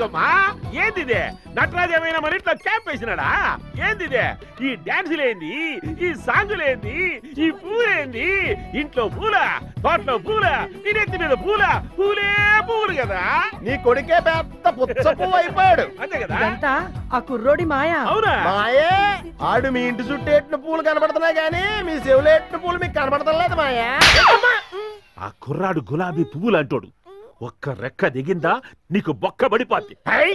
ఏందమ్మా ఏందిదే నటరాజు ఏమైనా మన ఇంట్లో క్యాంప్ వేసినాడా ఏందిదే ఈ డాన్సులేంది ఈ సాంగులేంది ఈ పూలేంది ఇంట్లో పూల తోటలో పూల నీ నెత్తి మీద పూల పూలే పూలు కదా నీ కొడుకే పెద్ద పుచ్చ పువ్వు అయిపోయాడు అంతే కదా ఇదంతా ఆ కుర్రోడి మాయా అవునా మాయే ఆడు మీ ఇంటి చుట్టూ ఎట్టిన పూలు కనబడుతున్నాయి కానీ మీ చెవులు ఎట్టిన పూలు మీకు కనబడటం లేదు మాయా ఆ కుర్రాడు గులాబీ పువ్వులు అంటోడు ఒక్క రెక్క దిగిందా నీకు బొక్క పడిపోద్ది హై!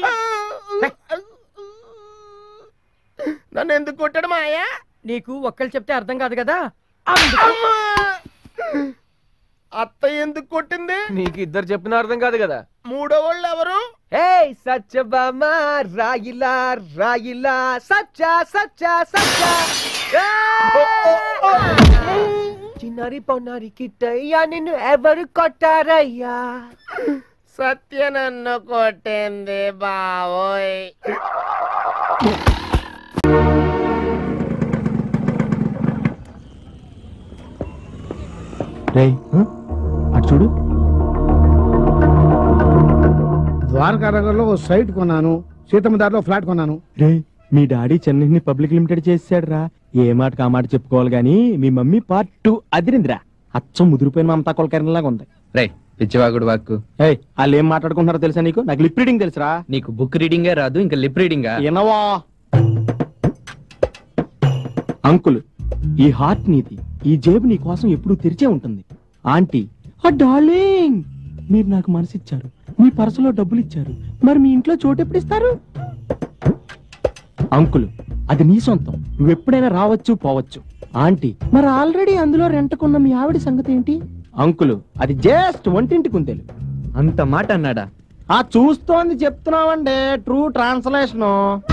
నన్ను ఎందుకు కొట్టాడు మాయా నీకు ఒక్కళ్ళు చెప్తే అర్థం కాదు కదా అమ్మా! అత్త ఎందుకు కొట్టింది నీకు ఇద్దరు చెప్పిన అర్థం కాదు కదా మూడో వాళ్ళు ఎవరు హే సత్యభామ రాయిలా రాయిలా సచ్చ సచ్చ సచ్చ చిన్నారి పౌనారి కిట్టయ్యా నిన్ను ఎవరు కొట్టారయ్యా సత్య నన్ను కొట్టింది బావోయ్ రేయ్ అటు చూడు ద్వారకా నగర్లో ఓ సైట్ కొన్నాను సీతమ్మ దారిలో ఫ్లాట్ కొన్నాను రే మీ డాడీ చెన్నైని పబ్లిక్ లిమిటెడ్ చేసాడు రా ఏ మాట కా మాట చెప్పుకోవాలి గానీ మీ మమ్మీ పార్ట్ టూ అదిరిందిరా అచ్చం ముదిరిపోయిన మమతా కొలకరణలాగా ఉంది రే పిచ్చివాగుడు వాక్కు ఏయ్ వాళ్ళు ఏం మాట్లాడుకుంటున్నారో తెలుసా నీకు నాకు లిప్ రీడింగ్ తెలుసురా నీకు బుక్ రీడింగే రాదు ఇంకా లిప్ రీడింగా ఎనవా అంకుల్ ఈ హార్ట్ నీది ఈ జేబు నీ కోసం ఎప్పుడూ తెరిచే ఉంటుంది ఆంటీ ఆ డార్లింగ్ మీరు నాకు మనసిచ్చారు మీ పర్సులో డబ్బులు ఇచ్చారు మరి మీ ఇంట్లో చోటు ఎప్పుడు ఇస్తారు అంకుల్ అది నీ సొంతం నువ్వు ఎప్పుడైనా రావచ్చు పోవచ్చు ఆంటీ మరి ఆల్రెడీ అందులో రెంటకున్న మీ ఆవిడ సంగతి ఏంటి అంకుల్ అది జస్ట్ వంటింటి కుందేలు అంత మాట అన్నాడా ఆ చూస్తోంది చెప్తున్నావండి ట్రూ ట్రాన్స్లేషన్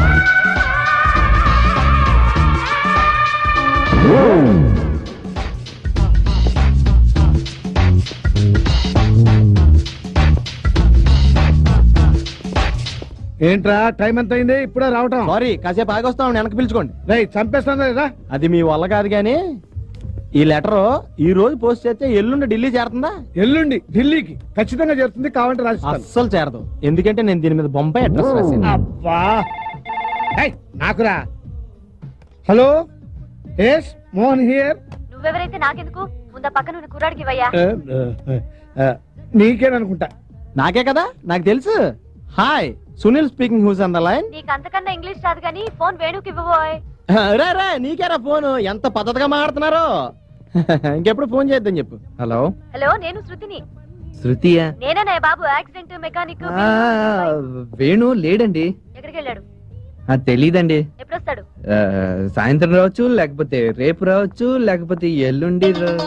ఏంట్రా టైం ఎంత అయింది ఇప్పుడే రావటం సారీ కాసేపు ఆగొస్తాం వెనక్కి పిలుచుకోండి రేయ్ చంపేస్తాను లేదా అది మీ వల్ల కాదు కానీ ఈ లెటర్ ఈ రోజు పోస్ట్ చేస్తే ఎల్లుండి ఢిల్లీ చేరుతుందా ఎల్లుండి ఢిల్లీకి ఖచ్చితంగా చేరుతుంది కావాలంటే రాసిస్తాను అస్సలు చేరదు ఎందుకంటే నేను దీని మీద బొంబాయి అడ్రస్ రాశాను అబ్బా ఏయ్, నాకురా హలో ఎస్ మోహన్ హియర్ నువ్వెవరైతే నాకెందుకు ముందా పక్కన ఉన్న కుర్రాడికి ఇవ్వయ్యా నీకేననుకుంటా నాకే కదా నాకు తెలుసు hi Sunil speaking who's on the line నీకు అంతకన్నా ఇంగ్లీష్ రాదు కానీ ఫోన్ వేణుకి ఇవ్వబోయ్ రే రే నీకేరా ఫోన్ ఎంత పద్ధతిగా మాట్లాడుతున్నారు ఇంకెప్పుడు ఫోన్ చేద్దాం చెప్పు హలో హలో నేను శృతిని శృతియా నేనేనా బాబు యాక్సిడెంట్ మెకానిక్ ఆ, వేణు లేడండి ఎక్కడికి వెళ్ళాడు ఆ, తెలీదండి ఎప్పుడొస్తాడు ఆ, సాయంత్రం రావచ్చు లేకపోతే రేపు రావచ్చు లేకపోతే ఎల్లుండి రా-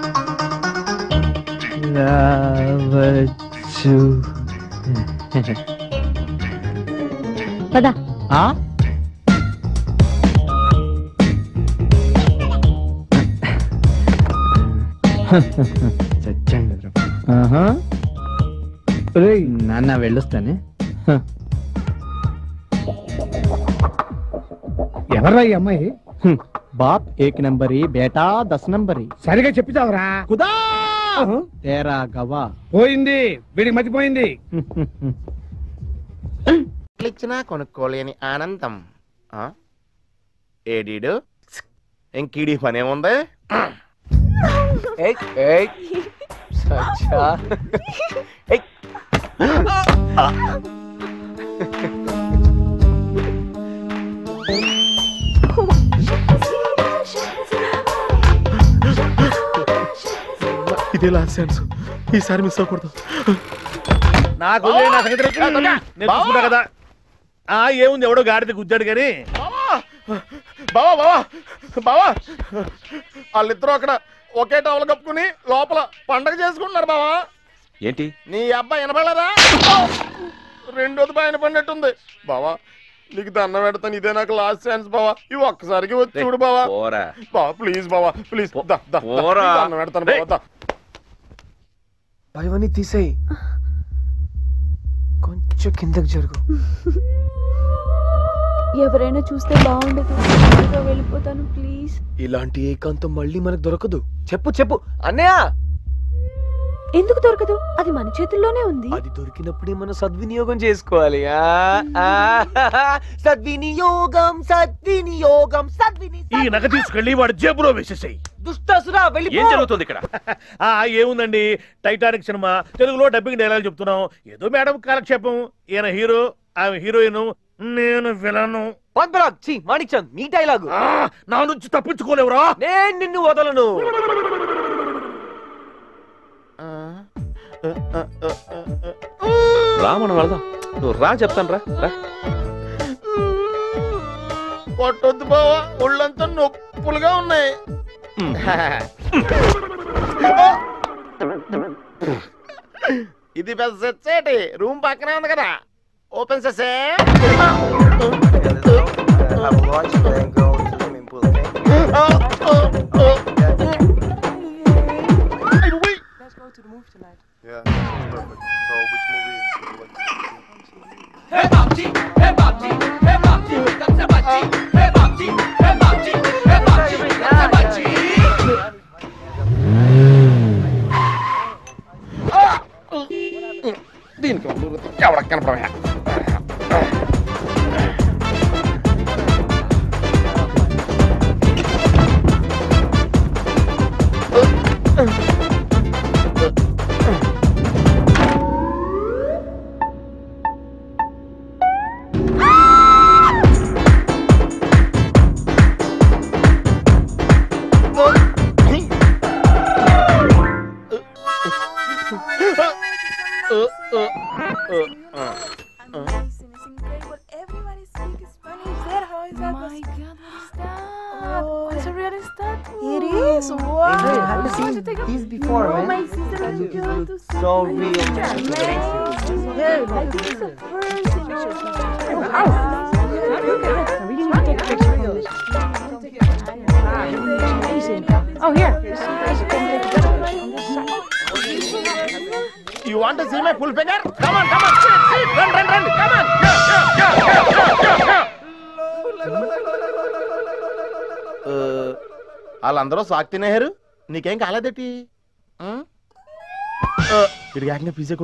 రావచ్చు పద ఆ చచ్చండి రా. ఆహా. రేయ్ నాన్న వెళ్ళొస్తానే ఎవర్రా ఈ అమ్మాయి హ్మ్. బాప్ ఏక్ నంబరి బేటా దస్ నంబరి సరిగా చెప్పితావరా కుదా తేరా గవా పోయింది వీడికి మతిపోయింది ఇచ్చినా కొనుక్కోలేని ఆనందం ఆ? ఏడీడు ఇంకీడి పనేముంది ఏయ్, ఏయ్. సచ్చా. ఏయ్. ఇదే లాస్ట్ ఛాన్స్ ఈసారి మిస్ అవ్వకూడదు నాకు వదిలేయ్, నా సంగతి రేపు నేను చూసుకుంటా కదా ఆ ఏముంది ఎవడో గాడిద గుద్దాడు కానీ బావా బావా బావా వాళ్ళిద్దరూ అక్కడ ఒకే టవల్ కప్పుకుని లోపల పండగ చేసుకుంటున్నారు బావా ఏంటి నీ అబ్బాయి వినపడలేదా రెండోది పైన పడినట్టుంది బావా నీకు దండం పెడతాను ఇదే నాకు లాస్ట్ ఛాన్స్ బావా ఇవి ఒక్కసారికి వచ్చి చూడు బావా పోరా బావా ప్లీజ్ బావా ప్లీజ్ దా, దా, దా. పోరా. దండం పెడతాను బావా దా. భయమని తీసేయి కొంచెం కిందకి జరుగు ఎవరైనా చూస్తే బాగుండదు త్వరగా వెళ్ళిపోతాను ప్లీజ్ ఇలాంటి ఏకాంతం మళ్ళీ మనకు దొరకదు చెప్పు చెప్పు అన్నయ్య ఎందుకు దొరకదు అది మన చేతుల్లోనే ఉంది అది దొరికినప్పుడే మనం సద్వినియోగం చేసుకోవాలి ఆ, ఆ, సద్వినియోగం సద్వినియోగం సద్విని ఈ నగ తీసుకెళ్లి వాడి జేబులో వేసేసాయి దుష్టసురా వెళ్ళి ఏం జరుగుతుంది ఇక్కడ ఆ ఏముందండి టైటానిక్ సినిమా తెలుగులో డబ్బింగ్ డైలాగ్ చెప్తున్నాం ఏదో మేడం కాలక్షేపం ఈయన హీరో ఆమె హీరోయిన్ నేను విలను పద్మరాగ్ ఛీ మాణిక్ చంద్ మీ డైలాగు ఆ, నా నుంచి తప్పించుకోలేవురా నేను నిన్ను వదలను రా మనం వెళదాం నువ్వు రా చెప్తాను రా రా కొట్టొద్దు బావా ఒళ్ళంతా నొప్పులుగా ఉన్నాయి ఇది పెద్ద సెచ్చేటి రూమ్ పక్కనే ఉంది కదా ఓపెన్ చేసే దీనికి ఎవడక్క కనపడవా It is. Wow. These before, Oh, man. my sister is going to So real. Hey, I think it's the first, you know. I really need to take a picture of this. Amazing. Oh, here. You want see my full figure come on come on run run run come on వాళ్ళందరూ సాక్ తినేహారు నీకేం కాలేదేటి వీడికి ఏకంగా pizza